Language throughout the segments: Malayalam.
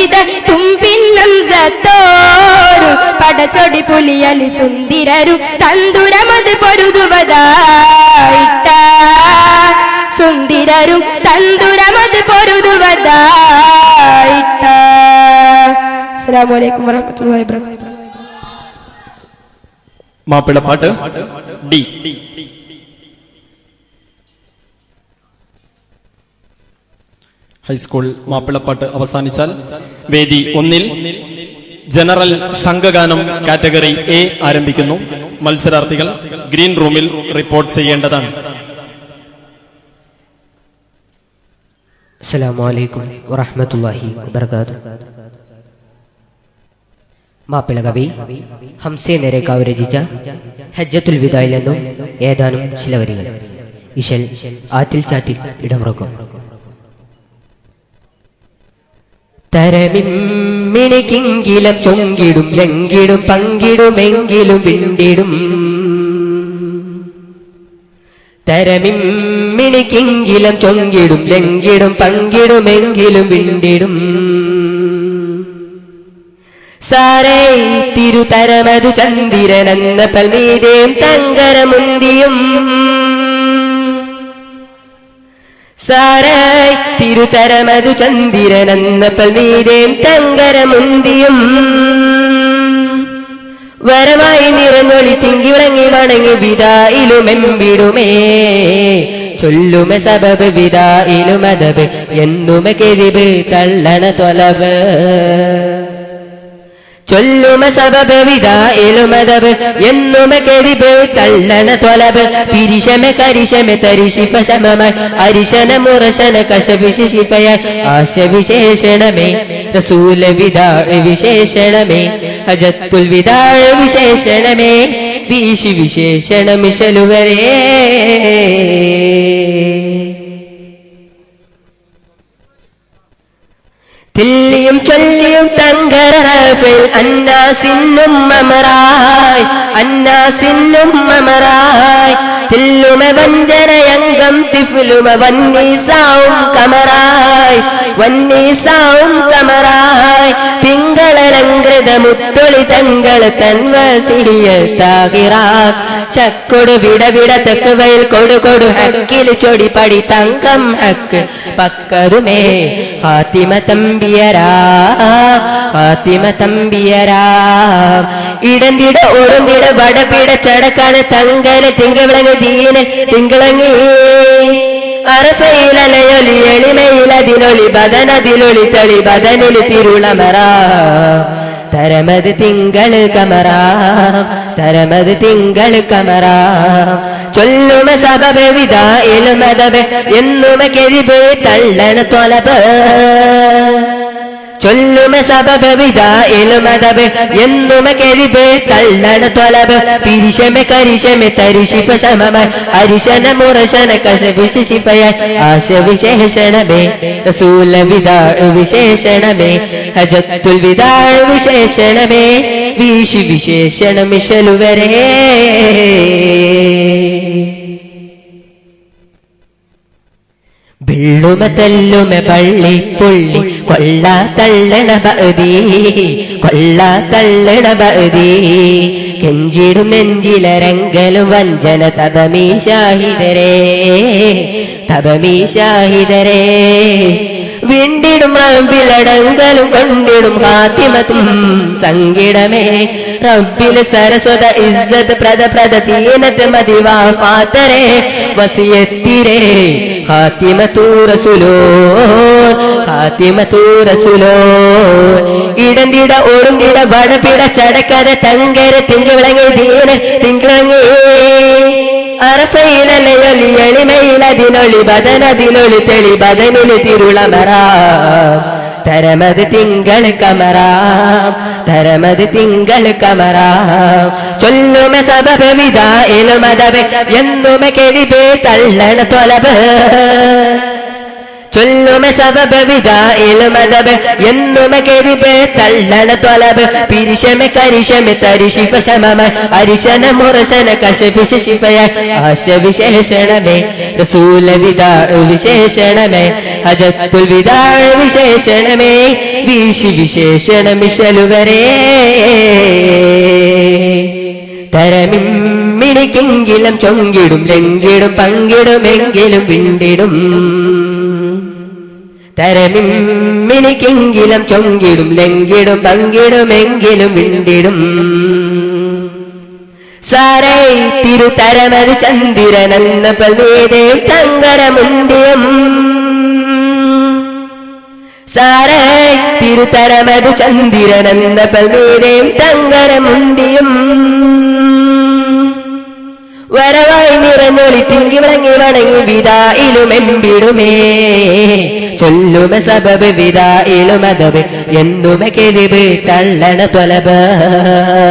ബലിത തുമ്പിന്നം സത്തോരും പടച്ചൊടി പുലിയലി സുന്ദിരരും തന്തുരമത് പൊരുതുവതായിട്ട സുന്ദിരരും തന്തുരമത് പൊരുതുവതായിട്ട അസ്സലാമു അലൈക്കും വറഹ്മത്തുള്ളാഹി വബറകാതുഹു മാപ്പിളപ്പാട്ട് ഡി ഹൈസ്കൂൾ മാപ്പിളപ്പാട്ട് അവസാനിച്ചാൽ വേദി ഒന്നിൽ ജനറൽ സംഘഗാനം കാറ്റഗറി എ ആരംഭിക്കുന്നു മത്സരാർത്ഥികൾ ഗ്രീൻ റൂമിൽ റിപ്പോർട്ട് ചെയ്യേണ്ടതാണ് അസ്സലാമു അലൈക്കും വറഹ്മത്തുള്ളാഹി വബർക്കാത്തു മാപ്പിള കവി ഹംസെ നെരേക്കാവ് രചിച്ച ഹജ്ജത്തുൽ വിദായിൽ നിന്നും ഏതാനും ചില വരികൾ ഇശൽ ആറ്റിൽ ചാറ്റിൽ ഇടമുറക്കും തരമിമ്മിണിക്കിങ്കിലും ചൊങ്കിടും ലങ്കിടും പങ്കിടുമെങ്കിലും വിണ്ടിടും തരമിമ്മിണിക്കിങ്കിലും ചൊങ്കിടും ലങ്കിടും പങ്കിടുമെങ്കിലും വിണ്ടിടും സാരേ തിരുതരമതു ചന്ദ്രനെന്ന പൽമീതേം തങ്കരമുന്തിയും സാരായ് തിരുതരമതു ചന്ദ്രനെന്ന പൽമീതേം തങ്കരമുന്തിയും വരമായി നിറഞ്ഞൊളി തിങ്കി വിളങ്ങി വണങ്ങി വിതായിലുമെമ്പിടുമേ ചൊല്ലുമെ സബബ് വിതായിലുമതബ് എന്നുമെ കെരിബ് തള്ളണ തൊലബ് ചൊല്ലുമ സബബ് വിതായിലുമതബ് എന്നുമെ കെരിബ് തള്ളണ തൊലബ് പിരിശമെ കരിശമെ തരിശിഫ ശമമായി അരിശന മുറശന കശവിശിഫയായി ആശവിശേഷണമേ റസൂല വിതാഴ വിശേഷണമേ ഹജത്തുൽ വിതാഴ വിശേഷണമേ വീശി വിശേഷണമിശലുവരേ തില്ലിയും ചൊല്ലിയും തങ്കരഫിൽ അന്നാസിന്നും മമറായ് അന്നാസിന്നും മമറായ് തില്ലുമ വഞ്ചനയംഗം തിഫുലുമ വന്നീസാവും കമറായ് വന്നീസാവും കമറായ് തിങ്കളലങ്കൃത മുത്തൊളി തങ്കൾ തൻവസിയ താകിറ ചക്കൊടു വിട വിട തെക്കുവയിൽ കൊടു കൊടു ഹക്കിൽ ചൊടി പടി തങ്കം ഹക്ക് പക്കരുമേ ഹാത്തിമ തമ്പിയരാ ഹാത്തിമ തമ്പിയരാ ഇടന്തിട ഒടുന്തിട വടപിട ചടക്കാണ് തങ്കല തിങ്കളങ്ങ് ദീന തിങ്കളങ്ങി അറഫയിലലയൊലി എളിമയിലതിനൊളി ബദനതിലൊളി തളി ബദനിൽ തിരുളമറ തരമത് തിങ്കൾ കമറാ തരമത് തിങ്കൾ കമറാ ചൊല്ലുമ സബബ് വിത എലുമതബ് എന്നുമ കെരിബ് തള്ളണ തൊലബ് ചൊല്ലുമ സബബ് വിത എലുമതബ് എന്നുമ കെരിബ് തള്ളണ തൊലബ് പിരിശമ കരിശമ തരിശിഫ സമമ അരിശന മുറശന കശവിശിഫയായി ആശ വിശേഷണമേ റസൂല വിതാഴ വിശേഷണമേ ഹജത്തുൽ വിതാഴ വിശേഷണമേ വീശി വിശേഷണമിശലുവരേ ബിള്ളുമ തല്ലുമ പള്ളി പുള്ളി കൊള്ള തള്ളണ ബഅദി കൊള്ള തള്ളണ ബഅദി കെഞ്ചിടും നെഞ്ചിലരങ്കലും വഞ്ചന തപമീ ഷാഹിദരേ തപമീ ഷാഹിദരേ വിണ്ടിടും റബ്ബിലടങ്കലും കൊണ്ടിടും ഹാത്തിമത്തും സങ്കിടമേ റബ്ബിൽ സരസ്വത ഇസ്സത്ത് പ്രദ പ്രദ തീനത്ത് മതിവാ ഫാത്തരേ വസിയത്തിരേ ഹാത്തിമത്തു റസുലോ ഹാത്തിമത്തു റസുലോ ഇടന്തിട ഓടുന്തിട വടപിട ചടക്കര തങ്കര തിങ്കളങ്ങി ദീന തിങ്കളങ്ങി അറഫയിലലയൊലി എളിമയിലതിനൊളി ബദനതിലൊളി തെളി ബദനില് തിരുളമറ തരമത് തിങ്കൾ കമറാം തരമത് തിങ്കൾ കമറാം ചൊല്ലുമ സബബ് വിത എലുമതബ് എന്നുമ കെളിബ് തള്ളണ തൊലബ് ചൊല്ലു എന്നുമ സബബ വിദായിലുമതബ് എന്നുമ കെരിബ് തള്ളണ തൊലബ് പിരിശമ കരിശമ തരിശിഫ ശമമ അരിശന മുറശന കശഫിശ ശിഫയ ആശ വിശേഷണമേ റസൂല വിദാ വിശേഷണമേ ഹജത്തുൽ വിദാ വിശേഷണമേ വീശി വിശേഷണ മിശലുവരേ തരമിമ്മിണിക്കെങ്കിലും ചൊങ്കിടും ലങ്കിടും പങ്കിടുമെങ്കിലും വിണ്ടിടും തരമിമ്മിണിക്കെങ്കിലും ചൊങ്കിടും ലങ്കിടും പങ്കിടുമെങ്കിലും വിണ്ടിടും സാരേ തിരുതരമത് ചന്ദ്രനെന്ന പൽവേദേ തങ്കരമുണ്ടിയും സാരേ തിരുതരമത് ചന്ദ്രനെന്ന പൽവേദേ തങ്കരമുണ്ടിയും വരവായി നിറഞ്ഞൊലി തിങ്കി വിളങ്ങി വണങ്ങി വിതായിലുമെമ്പിടുമേ ചൊല്ലുമ സബബ് വിതായിലുമതബ് എന്നുമ കെതിബ് തള്ളണ തൊലബ്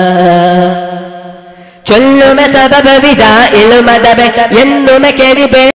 ചൊല്ലുമ സബബ് വിതായിലുമതബ് എന്നുമ കെതിബ്